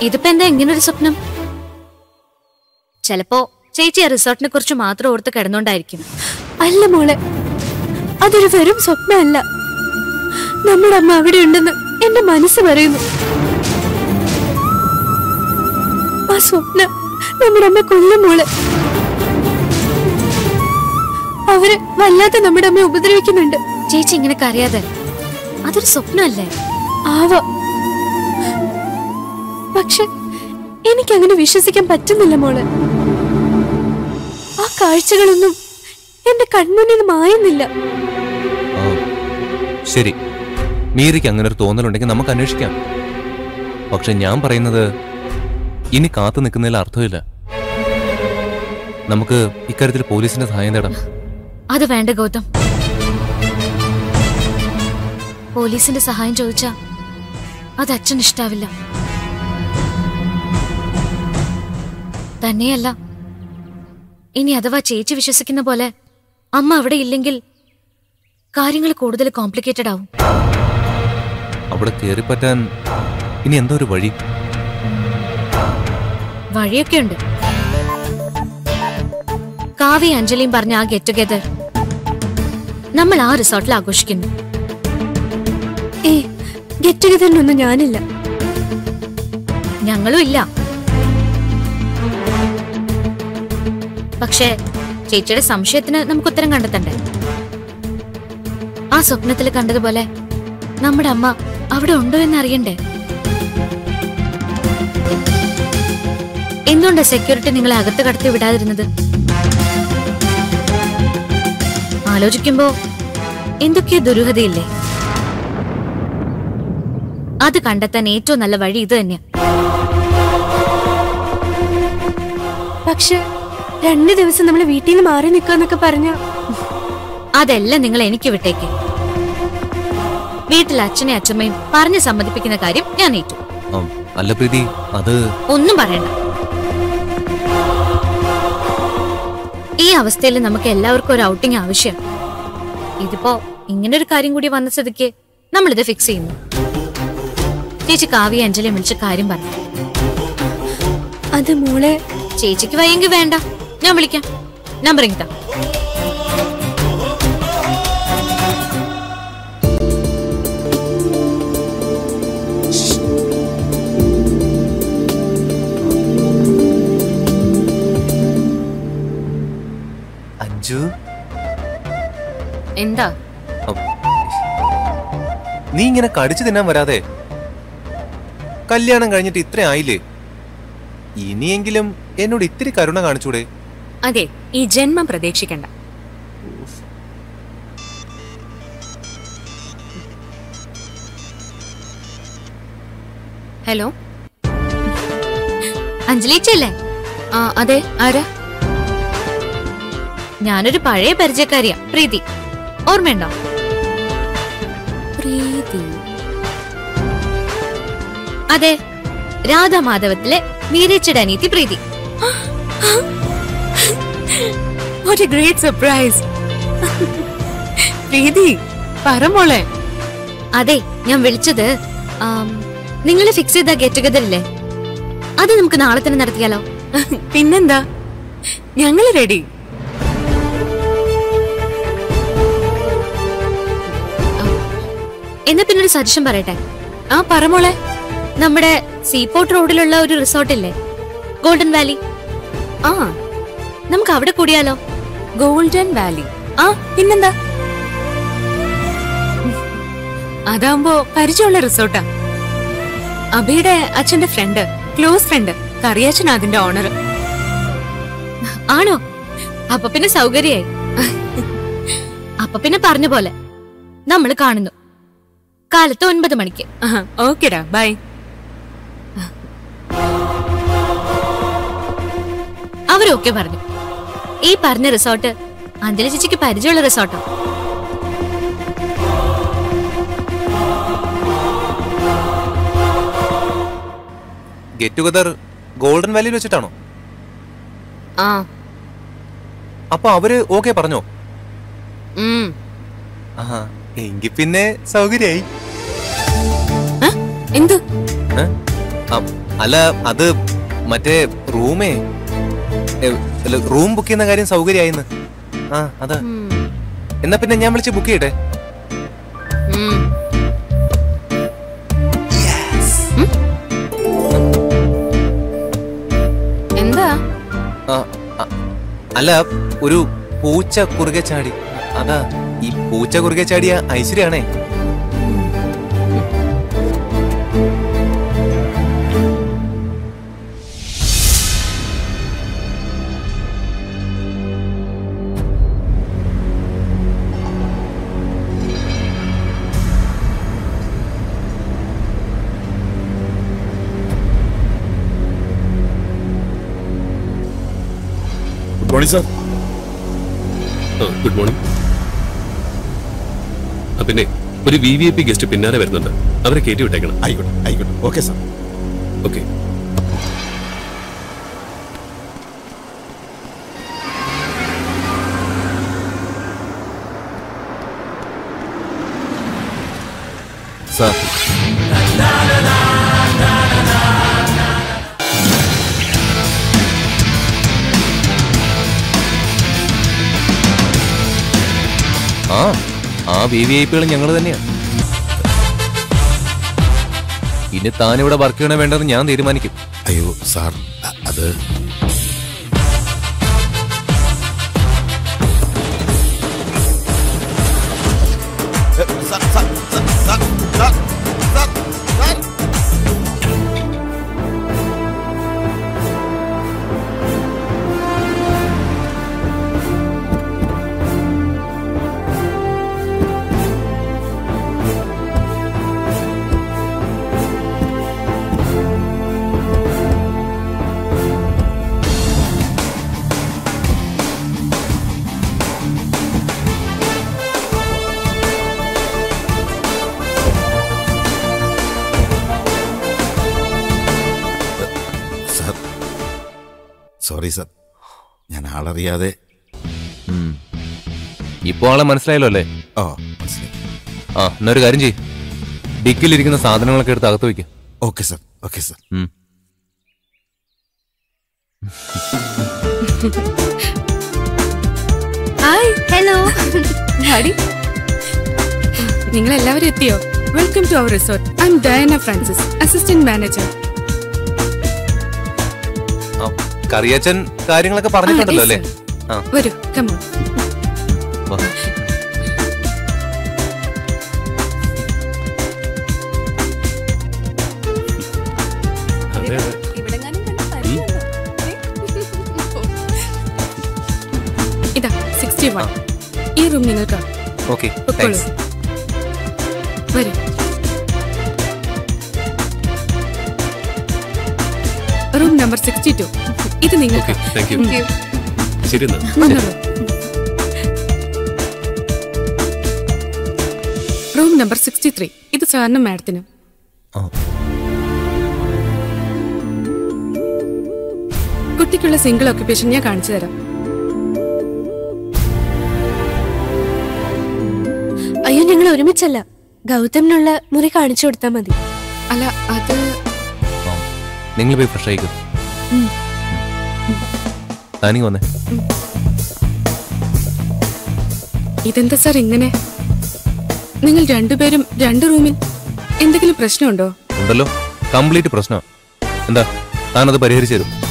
ഇതിപ്പോ എന്താ ഇങ്ങനൊരു സ്വപ്നം ചിലപ്പോ ചേച്ചി ആ റിസോർട്ടിനെ കുറിച്ച് മാത്രം ഓർത്ത് കിടന്നോണ്ടായിരിക്കും അല്ല മോളെ അതൊരു വെറും സ്വപ്നമല്ല നമ്മുടെ അമ്മ അവിടെ ഉണ്ടെന്ന് എന്റെ മനസ്സ് പറയുന്നു ആ സ്വപ്നം നമ്മുടെ അമ്മ കൊല്ലും മോളെ അവര് വല്ലാതെ നമ്മുടെ അമ്മയെ ഉപദ്രവിക്കുന്നുണ്ട് ചേച്ചി ഇങ്ങനെ കരയാതെ അതൊരു സ്വപ്നമല്ലേ ആവാം പക്ഷെ എനിക്കങ്ങനെ വിശ്വസിക്കാൻ പറ്റുന്നില്ല മോളെ ആ കാഴ്ചകളൊന്നും എന്റെ കൺമുന്നിൽ മായുന്നില്ല ആ, ശരി മീരയ്ക്ക് അങ്ങനെ ഒരു തോന്നലുണ്ടെങ്കിൽ നമുക്ക് അന്വേഷിക്കാം പക്ഷെ ഞാൻ പറയുന്നത് ഇനി കാത്തു നിൽക്കുന്നതിൽ അർത്ഥമില്ല നമുക്ക് ഇക്കാര്യത്തിൽ പോലീസിന്റെ സഹായം തേടാം അത് വേണ്ട ഗൗതം പോലീസിന്റെ സഹായം ചോദിച്ചാ അത് അച്ഛൻ ഇഷ്ടാവില്ല തന്നെയല്ല ഇനി അഥവാ ചേച്ചി വിശ്വസിക്കുന്ന പോലെ അമ്മ അവിടെ ഇല്ലെങ്കിൽ കാര്യങ്ങൾ കൂടുതൽ കോംപ്ലിക്കേറ്റഡ് ആവും അവിടെ കയറിപ്പറ്റാൻ ഇനി എന്തോ ഒരു വഴി വഴിയൊക്കെ ഉണ്ട് കാവി അഞ്ജലിയും പറഞ്ഞ ആ ഗെറ്റ് ടുഗെദർ നമ്മൾ ആ റിസോർട്ടിൽ ആഘോഷിക്കുന്നു ഏ ഗെറ്റ് ടുഗദറിനൊന്നും ഞാനില്ല ഞങ്ങളും ഇല്ല പക്ഷേ ചേച്ചിയുടെ സംശയത്തിന് നമുക്ക് ഉത്തരം കണ്ടെത്തണ്ടേ ആ സ്വപ്നത്തിൽ കണ്ടതുപോലെ നമ്മുടെ അമ്മ അവിടെ ഉണ്ടോ എന്ന് അറിയണ്ടേ എന്തുകൊണ്ടാ സെക്യൂരിറ്റി നിങ്ങളെ അകത്ത് കടത്തി വിടാതിരുന്നത് ആലോചിക്കുമ്പോ എന്തൊക്കെയോ ദുരൂഹതയില്ലേ അത് കണ്ടെത്താൻ ഏറ്റവും നല്ല വഴി ഇത് തന്നെയാ പക്ഷെ രണ്ടു ദിവസം നമ്മൾ വീട്ടിൽ നിന്ന് മാറി നിൽക്കാന്നൊക്കെ പറഞ്ഞ അതെല്ലാം നിങ്ങൾ എനിക്ക് വിട്ടേക്ക് വീട്ടിൽ അച്ഛനെ അച്ഛമ്മയും പറഞ്ഞ് സമ്മതിപ്പിക്കുന്ന കാര്യം ഞാൻ ഏറ്റു ആ, അല്ല പ്രീതി അത് ഒന്നും പറയണ്ട ഈ അവസ്ഥയിൽ നമുക്ക് എല്ലാവർക്കും ഒരു ഔട്ടിംഗ് ആവശ്യം ഇതിപ്പോ ഇങ്ങനൊരു കാര്യം കൂടി വന്ന സ്ഥിതിക്ക് നമ്മളിത് ഫിക്സ് ചെയ്യുന്നു ചേച്ചി കാവ്യ അഞ്ജലിയെ വിളിച്ച് കാര്യം പറഞ്ഞു അത് മോളെ ചേച്ചിക്ക് വയ്യെങ്കിൽ വേണ്ട ഞാൻ വിളിക്കാം നമ്പർ ഇങ്ങത്താ അഞ്ജു എന്താ അം, നീ ഇങ്ങനെ കടിച്ചു തിന്നാൻ വരാതെ കല്യാണം കഴിഞ്ഞിട്ട് ഇത്ര ആയില്ലേ ഇനിയെങ്കിലും എന്നോട് ഇത്തിരി കരുണ കാണിച്ചൂടെ അതെ ഈ ജന്മം പ്രതീക്ഷിക്കണ്ട ഹലോ അഞ്ജലിച്ചല്ലേ ആ അതെ ആരാ ഞാനൊരു പഴയ പരിചയക്കാരിയാ പ്രീതി ഓർമ്മയുണ്ടോ പ്രീതി അതെ രാധാമാധവത്തിലെ മീരച്ചയുടെ അനീതി Preethi what a great surprise Preethi പറ മോളെ അതെ ഞാൻ വിളിച്ചത് നിങ്ങൾ ഫിക്സ് ചെയ്ത ഗെറ്റ് ടുഗദർ ഇല്ലേ അത് നമുക്ക് നാളെ തന്നെ നടത്തിയാലോ പിന്നെന്താ ഞങ്ങൾ റെഡി എന്നാ പിന്നെ ഒരു സജഷൻ പറയട്ടെ ആ പറ മോളെ നമ്മുടെ സീപോർട്ട് റോഡിലുള്ള ഒരു റിസോർട്ട് ഇല്ലേ ഗോൾഡൻ വാലി ആ നമുക്ക് അവിടെ കൂടിയാലോ ഗോൾഡൻ വാലി ആ പിന്നെന്താ അതാവുമ്പോ പരിചയമുള്ള റിസോർട്ടാ അബിയുടെ അച്ഛന്റെ ഫ്രണ്ട് ക്ലോസ് ഫ്രണ്ട് കറിയാച്ചൻ അതിന്റെ ഓണർ ആണോ അപ്പൊ പിന്നെ സൗകര്യായി അപ്പൊ പിന്നെ പറഞ്ഞ പോലെ നമ്മൾ കാണുന്നു കാലത്ത് ഒൻപത് മണിക്ക് ഓക്കെടാ ബൈ അവരൊക്കെ പറഞ്ഞു ഈ പറഞ്ഞ റിസോർട്ട് അഞ്ജലി ചേച്ചിക്ക് പരിചയമുള്ള റിസോർട്ടാ ഗെറ്റ് ടുഗദർ ഗോൾഡൻ വാലിയിൽ വെച്ചിട്ടാണോ ആ അപ്പൊ അവര് ഓക്കെ പറഞ്ഞോ ഉം. ആഹാ എങ്കിൽ പിന്നെ സൗകര്യായി എന്ത് ഏ? ആ, അല്ല അത് മറ്റേ റൂമേ ഏ, അല്ല, റൂം ബുക്ക് ചെയ്യുന്ന കാര്യം സൗകര്യമായിന്ന് ആ അതാ എന്നാ പിന്നെ ഞാൻ വിളിച്ച് ബുക്ക് ചെയ്യട്ടെ ഉം. എന്താ ആ, ആ, അല്ല ഒരു പൂച്ച കുറുകെ ചാടി അതാ ഈ പൂച്ച കുറുകെ ചാടിയ ഐശ്വര്യാണേ good morning sir good morning പിന്നെ ഒരു V V I P guest പിന്നാലെ വരുന്നുണ്ട് അവരെ കയറ്റി വിട്ടേക്കണം ആയിക്കോട്ടെ ആയിക്കോട്ടെ ഓക്കെ സാർ ഓക്കെ സാർ ആ ആ വി വി ഐ പികൾ ഞങ്ങൾ തന്നെയാണ് ഇനി താനിവിടെ വർക്ക് ചെയ്യണോ വേണ്ടെന്ന് ഞാൻ തീരുമാനിക്കും അയ്യോ സാർ അ- അത് സാർ സോറി സാർ ഞാൻ ആളറിയാതെ ഇപ്പോ ആളെ മനസ്സിലായല്ലോ അല്ലേ ഓ മനസ്സിലായി ആ എന്നൊരു കാര്യം ചെയ്യ് ഡിക്കിലിരിക്കുന്ന സാധനങ്ങളൊക്കെ എടുത്ത് അകത്ത് വയ്ക്കാം okay sir okay sir hi hello daddy നിങ്ങൾ എല്ലാവരും എത്തിയോ welcome to our resort I'm Diana Francis assistant manager Kariachan കാര്യങ്ങളൊക്കെ പറഞ്ഞിട്ടുണ്ടല്ലോ അല്ലേ ആ വരൂ കമോൺ വാ. അതെ അതെ ഇതാ സിക്സ്റ്റി വൺ ഈ റൂം നിങ്ങൾക്ക് ഓക്കെ പൊക്കോളൂ താങ്ക്സ് വരൂ റൂം നമ്പർ സിക്സ്റ്റി ടു ഇത് നിങ്ങൾക്ക് ഓക്കെ താങ്ക് യു ശരി എന്നാ വന്നോളൂ റൂം നമ്പർ സിക്സ്റ്റി ത്രീ ഇത് സാറിനും മാഡത്തിനും ആ. കുട്ടിക്കുള്ള സിംഗിൾ ഓക്യുപ്പേഷൻ ഞാൻ കാണിച്ചു തരാം അയ്യോ ഞങ്ങൾ ഒരുമിച്ചല്ല ഗൗതമിനുള്ള മുറി കാണിച്ചു കൊടുത്താൽ മതി അല്ല അത് നിങ്ങൾ പോയി ഫ്രഷ് ആയിക്കോ താനിങ് വന്നേ ഇതെന്താ സാർ ഇങ്ങനെ നിങ്ങൾ രണ്ടുപേരും രണ്ട് റൂമിൽ എന്തെങ്കിലും പ്രശ്നമുണ്ടോ ഉണ്ടല്ലോ കംപ്ലീറ്റ് പ്രശ്നം എന്താ താനത് പരിഹരിച്ചു തരും